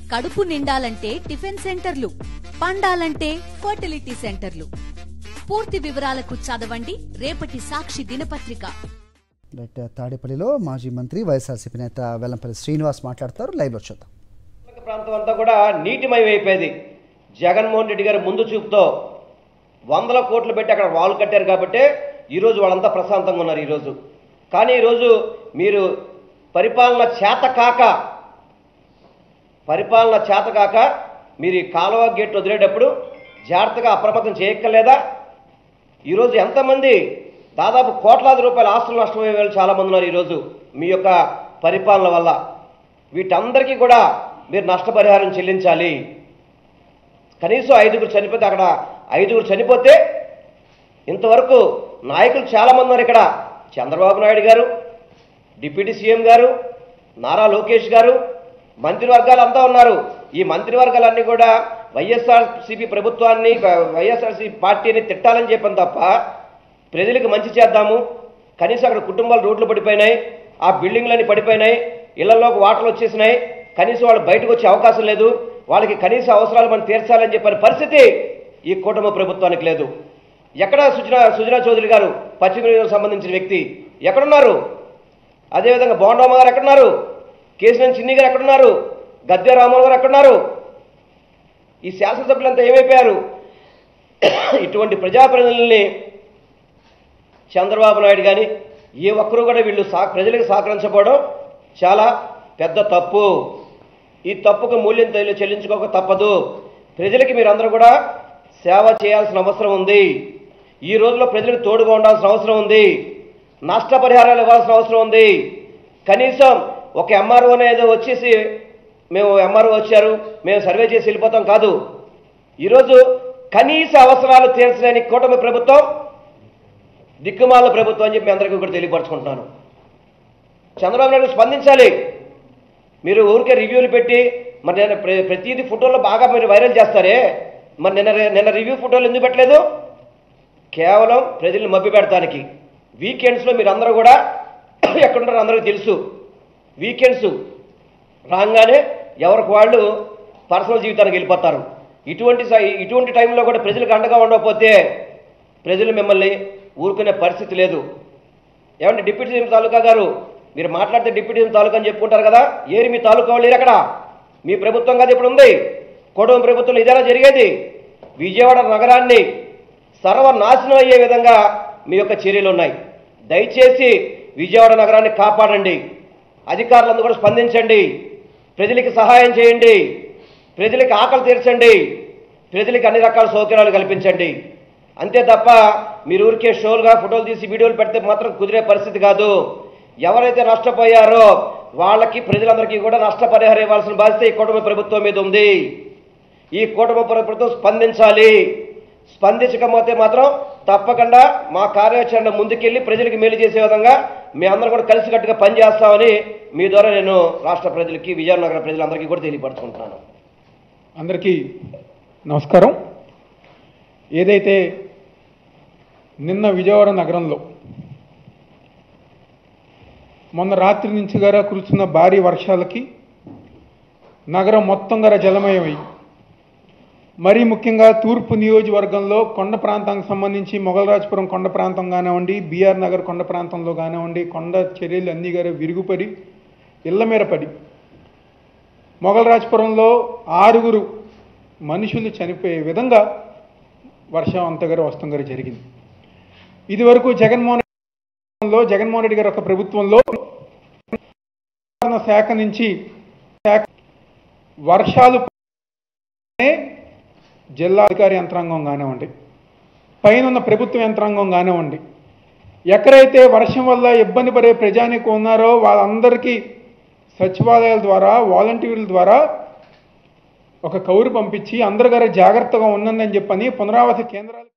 కడుపు నిండాలంటే టిఫిన్ సెంటర్లు పండాలంటే ఫర్టిలిటీ సెంటర్లు పూర్తి వివరాలకు చదవండి రేపటి సాక్షి దినపత్రిక రైట్ తాడేపల్లిలో మాజీ మంత్రి వైఎస్ఆర్సీపీ నేత వెల్లంపల్లి శ్రీనివాస్ మాట్లాడతారు లైవ్లో చూద్దాం ప్రాంతం అంతా కూడా నీటిమయం అయిపోయేది జగన్మోహన్ రెడ్డి గారి ముందు చూపుతో వందల కోట్లు పెట్టి అక్కడ వాల్ కట్టారు కాబట్టి ఈరోజు వాళ్ళంతా ప్రశాంతంగా ఉన్నారు ఈరోజు కానీ ఈరోజు మీరు పరిపాలన చేత కాక పరిపాలన చేత కాక మీరు ఈ కాలువ గేట్ వదిలేటప్పుడు జాగ్రత్తగా అప్రమత్తం చేయక్కర్లేదా ఈరోజు ఎంతమంది దాదాపు కోట్లాది రూపాయల ఆస్తులు నష్టమయ్యే వాళ్ళు చాలామంది ఉన్నారు ఈరోజు మీ యొక్క పరిపాలన వల్ల వీటందరికీ కూడా మీరు నష్టపరిహారం చెల్లించాలి కనీసం ఐదుగురు చనిపోతే అక్కడ ఐదుగురు చనిపోతే ఇంతవరకు నాయకులు చాలామంది ఉన్నారు ఇక్కడ చంద్రబాబు నాయుడు గారు డిప్యూటీ సీఎం గారు నారా లోకేష్ గారు మంత్రివర్గాలు అంతా ఉన్నారు ఈ మంత్రివర్గాలన్నీ కూడా వైఎస్ఆర్సీపీ ప్రభుత్వాన్ని వైఎస్ఆర్సీపీ పార్టీని తిట్టాలని చెప్పాను తప్ప ప్రజలకు మంచి చేద్దాము కనీసం అక్కడ కుటుంబాలు రోడ్లు పడిపోయినాయి ఆ బిల్డింగ్లన్నీ పడిపోయినాయి ఇళ్లలోకి వాటర్లు వచ్చేసినాయి కనీసం వాళ్ళు బయటకు వచ్చే అవకాశం లేదు వాళ్ళకి కనీస అవసరాలు మనం తీర్చాలని చెప్పిన పరిస్థితి ఈ కుటుంబ ప్రభుత్వానికి లేదు ఎక్కడ సుజనా సుజనా చౌదరి గారు పశ్చిమ నియోజకవర్గం సంబంధించిన వ్యక్తి ఎక్కడున్నారు అదేవిధంగా బోండమ్మ గారు ఎక్కడున్నారు కేసీఎన్ చిన్ని గారు ఎక్కడున్నారు గద్దె రామోహన్ గారు ఎక్కడున్నారు ఈ శాసనసభ్యులంతా ఏమైపోయారు ఇటువంటి ప్రజాప్రతినిధుల్ని చంద్రబాబు నాయుడు కానీ ఏ ఒక్కరూ కూడా వీళ్ళు సా ప్రజలకు సహకరించకపోవడం చాలా పెద్ద తప్పు ఈ తప్పుకు మూల్యం తెలి- చెల్లించుకోక తప్పదు ప్రజలకి మీరందరూ కూడా సేవ చేయాల్సిన అవసరం ఉంది ఈ రోజుల్లో ప్రజలకు తోడుగా ఉండాల్సిన అవసరం ఉంది నష్టపరిహారాలు ఇవ్వాల్సిన అవసరం ఉంది కనీసం ఒక ఎంఆర్ఓనే ఏదో వచ్చేసి మేము ఎంఆర్ఓ వచ్చారు మేము సర్వే చేసి వెళ్ళిపోతాం కాదు ఈరోజు కనీస అవసరాలు తీర్చలేని కూటమి ప్రభుత్వం దిక్కుమాల ప్రభుత్వం అని చెప్పి మీ అందరికీ కూడా తెలియపరచుకుంటున్నాను చంద్రబాబు నాయుడు స్పందించాలి మీరు ఊరికే రివ్యూలు పెట్టి మరి నేను ప్ర- ప్రతిదీ ఫోటోలో బాగా మీరు వైరల్ చేస్తారే మరి నిన్న రే- నిన్న రివ్యూ ఫోటోలు ఎందుకు పెట్టలేదు కేవలం ప్రజల్ని మభ్య పెడతానికి వీకెండ్స్లో మీరు అందరూ కూడా ఎక్కడున్నారో అందరికీ తెలుసు వీకెండ్స్ రాగానే ఎవరికి వాళ్ళు పర్సనల్ జీవితానికి వెళ్ళిపోతారు ఇటువంటి స- ఇటువంటి టైంలో కూడా ప్రజలకు అండగా ఉండకపోతే ప్రజలు మిమ్మల్ని ఊరుకునే పరిస్థితి లేదు ఏమంటే డిప్యూటీ సీఎం తాలూకా గారు మీరు మాట్లాడితే డిప్యూటీ సీఎం తాలూకా అని చెప్పుకుంటారు కదా ఏరి మీ తాలూకా వాళ్ళు లేరు అక్కడ మీ ప్రభుత్వం కదా ఇప్పుడు ఉంది కుటుంబ ప్రభుత్వం ఇదేనా జరిగేది విజయవాడ నగరాన్ని సర్వనాశనం అయ్యే విధంగా మీ యొక్క చర్యలు ఉన్నాయి దయచేసి విజయవాడ నగరాన్ని కాపాడండి అధికారులందరూ కూడా స్పందించండి ప్రజలకి సహాయం చేయండి ప్రజలకి ఆకలి తీర్చండి ప్రజలకి అన్ని రకాల సౌకర్యాలు కల్పించండి అంతే తప్ప మీరు ఊరికే షోలుగా ఫోటోలు తీసి వీడియోలు పెడితే మాత్రం కుదిరే పరిస్థితి కాదు ఎవరైతే నష్టపోయారో వాళ్ళకి ప్రజలందరికీ కూడా నష్టపరిహారం ఇవ్వాల్సిన బాధ్యత ఈ కుటుంబ ప్రభుత్వం మీద ఉంది ఈ కుటుంబ ప్రభుత్వం స్పందించాలి స్పందించకపోతే మాత్రం తప్పకుండా మా కార్యాచరణ ముందుకెళ్ళి ప్రజలకు మేలు చేసే విధంగా మీ అందరం కూడా కలిసికట్టుగా పనిచేస్తామని మీ ద్వారా నేను రాష్ట్ర ప్రజలకి విజయనగర ప్రజలందరికీ కూడా తెలియపరచుకుంటున్నాను అందరికీ నమస్కారం ఏదైతే నిన్న విజయవాడ నగరంలో మొన్న రాత్రి నుంచి గారా కురుస్తున్న భారీ వర్షాలకి నగరం మొత్తం గారా జలమయమై మరీ ముఖ్యంగా తూర్పు నియోజకవర్గంలో కొండ ప్రాంతానికి సంబంధించి మొగలరాజపురం కొండ ప్రాంతం కానివ్వండి బీఆర్ నగర్ కొండ ప్రాంతంలో కానివ్వండి కొండ చర్యలు అన్నీ గారా విరుగుపడి ఇళ్ల మీద పడి మొగలరాజపురంలో ఆరుగురు మనుషులు చనిపోయే విధంగా వర్షం అంతగారు వస్తం గారు జరిగింది ఇదివరకు జగన్మోహన్ రెడ్డిలో జగన్మోహన్ రెడ్డి గారి ఒక ప్రభుత్వంలో శాఖ నుంచి శాఖ వర్షాలు పడే జిల్లా అధికారి యంత్రాంగం కానివ్వండి పైన ఉన్న ప్రభుత్వ యంత్రాంగం కానివ్వండి ఎక్కడైతే వర్షం వల్ల ఇబ్బంది పడే ప్రజానికి ఉన్నారో వాళ్ళందరికీ సచివాలయాల ద్వారా వాలంటీర్ల ద్వారా ఒక కౌరు పంపించి అందరు గారు జాగ్రత్తగా ఉండండి అని చెప్పని పునరావాస కేంద్రాలు